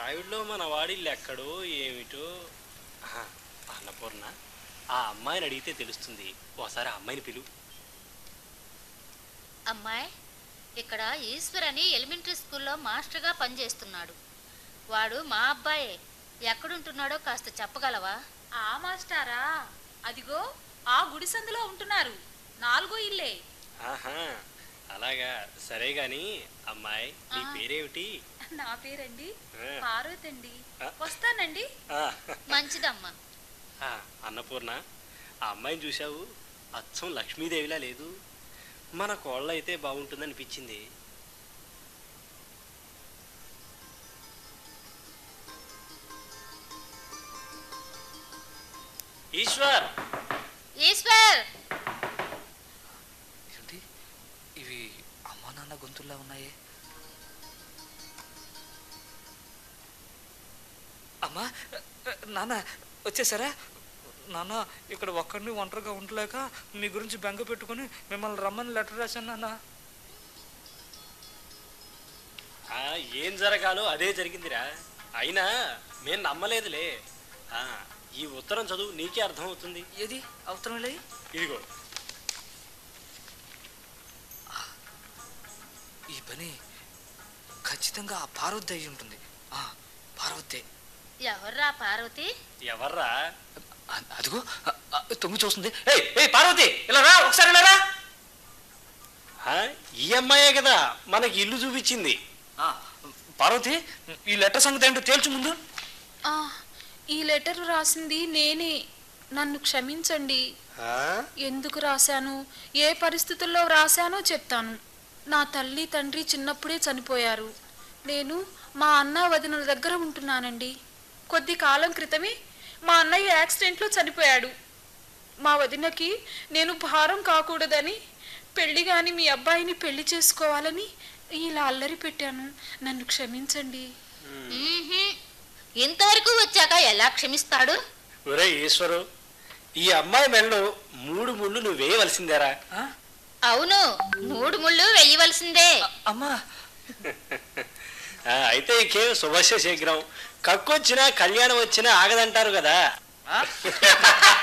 హడావిడిలో మన వాడిల్లు ఎక్కడో ఏమిటో ఆహా, అన్నపూర్ణ ఆ అమ్మాయిని అడిగితే తెలుస్తుంది ఓసారి ఆ అమ్మాయిని పిలు అమ్మాయి ఇక్కడ ఈశ్వర్ అని ఎలిమెంటరీ స్కూల్లో మాస్టర్గా పనిచేస్తున్నాడు వాడు మా అబ్బాయే ఎక్కడుంటున్నాడో కాస్త చెప్పగలవా ఆ మాస్టారా అదిగో ఆ గుడి సందులో ఉంటున్నారు నాలుగో ఇల్లే ఆహా అలాగా సరే గాని అమ్మాయి నీ ఆ. పేరేమిటి నా పేరండి ఆ. పార్వతండి ఆ. వస్తానండి ఆ, మంచిదమ్మా ఆ, అన్నపూర్ణ ఆ అమ్మాయిని చూశావు అచ్చం లక్ష్మీదేవిలా లేదు మన కోళ్ళ అయితే బాగుంటుందనిపించింది ఈశ్వర్ ఈశ్వర్ ఏంటి ఇవి అమ్మా నాన్న గొంతుల్లా ఉన్నాయే అమ్మా నాన్న వచ్చేసారా నాన్న ఇక్కడ ఒక్కడిని ఒంటరిగా ఉండలేక మీ గురించి బెంగ పెట్టుకుని మిమ్మల్ని రమ్మని లెటర్ రాశాను నాన్న ఆ, ఏం జరగాలో అదే జరిగిందిరా అయినా మేము నమ్మలేదులే ఆ, ఈ ఉత్తరం చదువు నీకే అర్థమవుతుంది ఏది అవసరం లే ఇదిగో ఈ పని ఖచ్చితంగా ఆ పార్వతి అయి ఉంటుంది ఆ, పార్వతే ఎవర్రా పార్వతి ఎవర్రా అ- అదిగో అ- అ- తొంగి చూస్తుంది ఏయ్ ఏయ్ పార్వతి ఇలా రా ఒకసారి ఇలా రా ఆ, ఈ అమ్మాయే కదా మనకి ఇల్లు చూపించింది ఆ, పార్వతి ఈ లెటర్ సంగతి ఏంటో తేల్చు ముందు ఆ, ఈ లెటర్ రాసింది నేనే నన్ను క్షమించండి ఆ? ఎందుకు రాశాను ఏ పరిస్థితుల్లో రాశానో చెప్తాను నా తల్లి తండ్రి చిన్నప్పుడే చనిపోయారు నేను మా అన్న వదినల దగ్గర ఉంటున్నానండి కొద్ది కాలం క్రితమే మా అన్నయ్య యాక్సిడెంట్లో చనిపోయాడు మా వదినకి నేను భారం కాకూడదని పెళ్లి గాని మీ అబ్బాయిని పెళ్లి చేసుకోవాలని ఇలా అల్లరి పెట్టాను నన్ను క్షమించండి మ్మ్హ్మ్. ఇంతవరకు వచ్చాక ఎలా క్షమిస్తాడు ఒరే ఈశ్వరు ఈ అమ్మాయి మెడలో మూడు ముళ్ళు నువ్వు వేయవలసిందేరా ఆ? అవును మూడు ముళ్ళు వెయ్యవలసిందే అమ్మా ఆ, అయితే ఇంకేం శుభస్య శీఘ్రం కక్కొచ్చినా కళ్యాణం వచ్చినా ఆగదంటారు కదా ఆ?